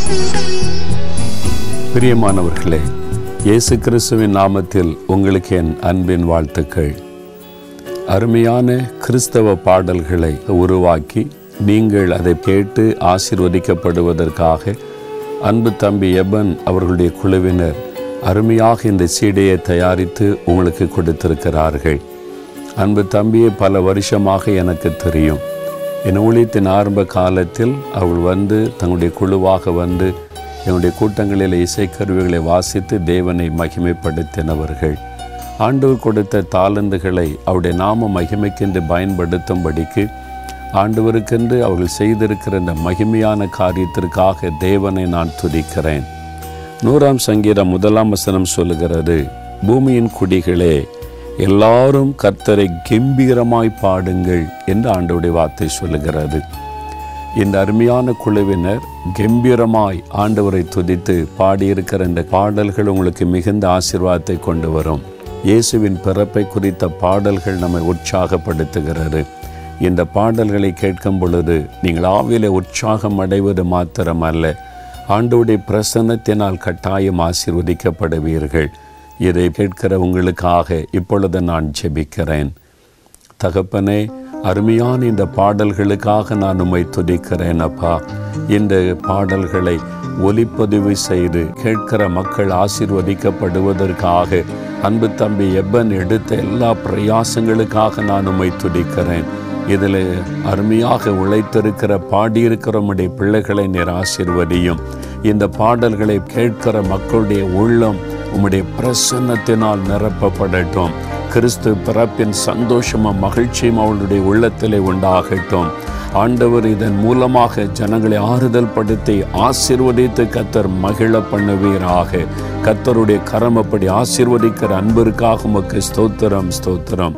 பிரியமானவர்களே இயேசு கிறிஸ்துவின் நாமத்தில் உங்களுக்கு என் அன்பின் வாழ்த்துக்கள் அருமையான கிறிஸ்தவ பாடல்களை உருவாக்கி நீங்கள் அதை கேட்டு ஆசீர்வதிக்கப்படுவதற்காக அன்பு தம்பி எபன் அவர்களுடைய குழுவினர் அருமையாக இந்த சீடையை தயாரித்து உங்களுக்கு கொடுத்திருக்கிறார்கள் அன்பு தம்பியை பல வருஷமாக எனக்கு தெரியும் என் ஊழியத்தின் ஆரம்ப காலத்தில் அவள் வந்து தங்களுடைய குழுவாக வந்து என்னுடைய கூட்டங்களில் இசைக்கருவிகளை வாசித்து தேவனை மகிமைப்படுத்தினவர்கள் ஆண்டவர் கொடுத்த தாளந்துகளை அவருடைய நாம மகிமைக்கென்று பயன்படுத்தும்படிக்கு ஆண்டவருக்கென்று அவர்கள் செய்திருக்கிற இந்த மகிமையான காரியத்திற்காக தேவனை நான் துதிக்கிறேன் நூறாம் சங்கீதம் முதலாம் வசனம் சொல்லுகிறது பூமியின் குடிகளே எல்லாரும் கர்த்தரை கம்பீரமாய் பாடுங்கள் என்று ஆண்டவருடைய வார்த்தை சொல்லுகிறது இந்த அருமையான குழுவினர் கம்பீரமாய் ஆண்டவரை துதித்து பாடியிருக்கிற இந்த பாடல்கள் உங்களுக்கு மிகுந்த ஆசீர்வாதத்தை கொண்டு வரும் இயேசுவின் பிறப்பை குறித்த பாடல்கள் நம்மை உற்சாகப்படுத்துகிறது இந்த பாடல்களை கேட்கும் பொழுது நீங்கள் ஆவில உற்சாகம் அடைவது மாத்திரமல்ல ஆண்டோடைய பிரசன்னத்தினால் கட்டாயம் ஆசீர்வதிக்கப்படுவீர்கள் இதை கேட்கிற உங்களுக்காக இப்பொழுது நான் ஜெபிக்கிறேன் தகப்பனே அருமையான இந்த பாடல்களுக்காக நான் உம்மை துதிக்கிறேன் அப்பா இந்த பாடல்களை ஒலிப்பதிவு செய்து கேட்கிற மக்கள் ஆசீர்வதிக்கப்படுவதற்காக அன்பு தம்பி எப்பன் எடுத்த எல்லா பிரயாசங்களுக்காக நான் உம்மை துதிக்கிறேன் இதில் அருமையாக உழைத்திருக்கிற பாடியிருக்கிற உம்முடைய பிள்ளைகளை நீர் ஆசீர்வதியும் இந்த பாடல்களை கேட்கிற மக்களுடைய உள்ளம் உம்முடைய பிரசன்னத்தினால் நிரப்பப்படட்டும் கிறிஸ்து பிறப்பின் சந்தோஷமும் மகிழ்ச்சியும் அவளுடைய உள்ளத்திலே உண்டாகட்டும் ஆண்டவர் இதன் மூலமாக ஜனங்களை ஆறுதல் படுத்தி ஆசீர்வதித்து கத்தர் மகிழ பண்ணுவீராக கத்தருடைய கரம் அப்படி ஆசீர்வதிக்கிற அன்பிற்காக உமக்கு ஸ்தோத்திரம் ஸ்தோத்திரம்